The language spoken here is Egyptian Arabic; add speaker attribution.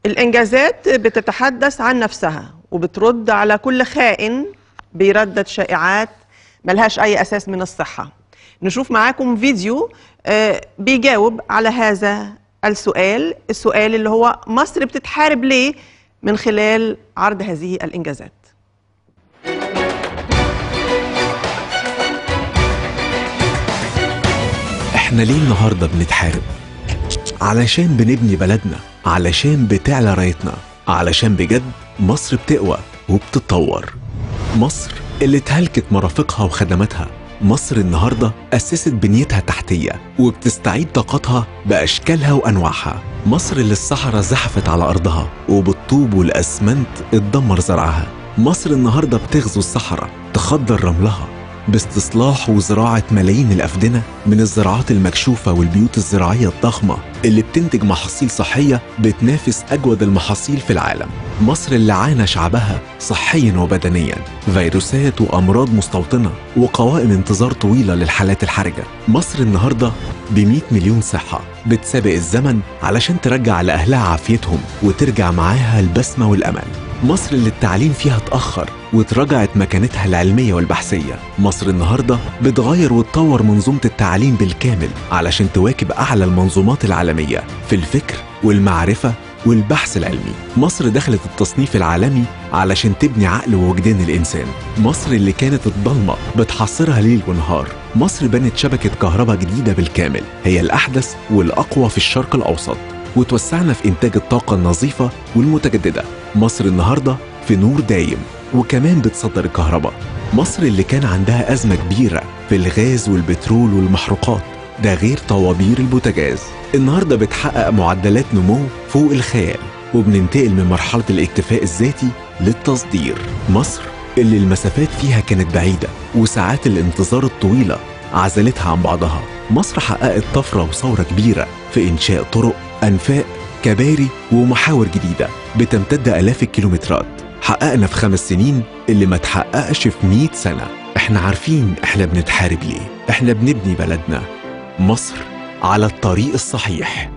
Speaker 1: الإنجازات بتتحدث عن نفسها وبترد على كل خائن بيردد شائعات ملهاش أي أساس من الصحة نشوف معاكم فيديو آه، بيجاوب على هذا السؤال السؤال اللي هو مصر بتتحارب ليه من خلال عرض هذه الإنجازات
Speaker 2: احنا ليه النهارده بنتحارب علشان بنبني بلدنا علشان بتعلى رايتنا علشان بجد مصر بتقوى وبتتطور مصر اللي اتهلكت مرافقها وخدماتها مصر النهاردة أسست بنيتها التحتية وبتستعيد طاقتها بأشكالها وأنواعها مصر اللي الصحراء زحفت على أرضها وبالطوب والأسمنت اتدمر زرعها مصر النهاردة بتغزو الصحراء تخضر رملها باستصلاح وزراعة ملايين الأفدنة من الزراعات المكشوفة والبيوت الزراعية الضخمة اللي بتنتج محاصيل صحية بتنافس أجود المحاصيل في العالم مصر اللي عانى شعبها صحيا وبدنيا فيروسات وأمراض مستوطنة وقوائم انتظار طويلة للحالات الحرجة مصر النهاردة ب 100 مليون صحة بتسابق الزمن علشان ترجع لأهلها عافيتهم وترجع معاها البسمة والأمل مصر اللي التعليم فيها اتأخر واتراجعت مكانتها العلمية والبحثية مصر النهاردة بتغير وتطور منظومة التعليم بالكامل علشان تواكب أعلى المنظومات العالمية في الفكر والمعرفة والبحث العلمي مصر دخلت التصنيف العالمي علشان تبني عقل ووجدان الإنسان مصر اللي كانت الضلمة بتحصرها ليل ونهار مصر بنت شبكة كهرباء جديدة بالكامل هي الأحدث والأقوى في الشرق الأوسط وتوسعنا في إنتاج الطاقة النظيفة والمتجددة مصر النهاردة في نور دايم وكمان بتصدر الكهرباء مصر اللي كان عندها أزمة كبيرة في الغاز والبترول والمحروقات ده غير طوابير البوتاجاز النهاردة بتحقق معدلات نمو فوق الخيال وبننتقل من مرحلة الاكتفاء الذاتي للتصدير مصر اللي المسافات فيها كانت بعيدة وساعات الانتظار الطويلة عزلتها عن بعضها مصر حققت طفرة وثورة كبيرة في إنشاء طرق أنفاق كباري ومحاور جديدة بتمتد آلاف الكيلومترات حققنا في خمس سنين اللي ما تحققش في 100 سنة احنا عارفين احنا بنتحارب ليه احنا بنبني بلدنا مصر على الطريق الصحيح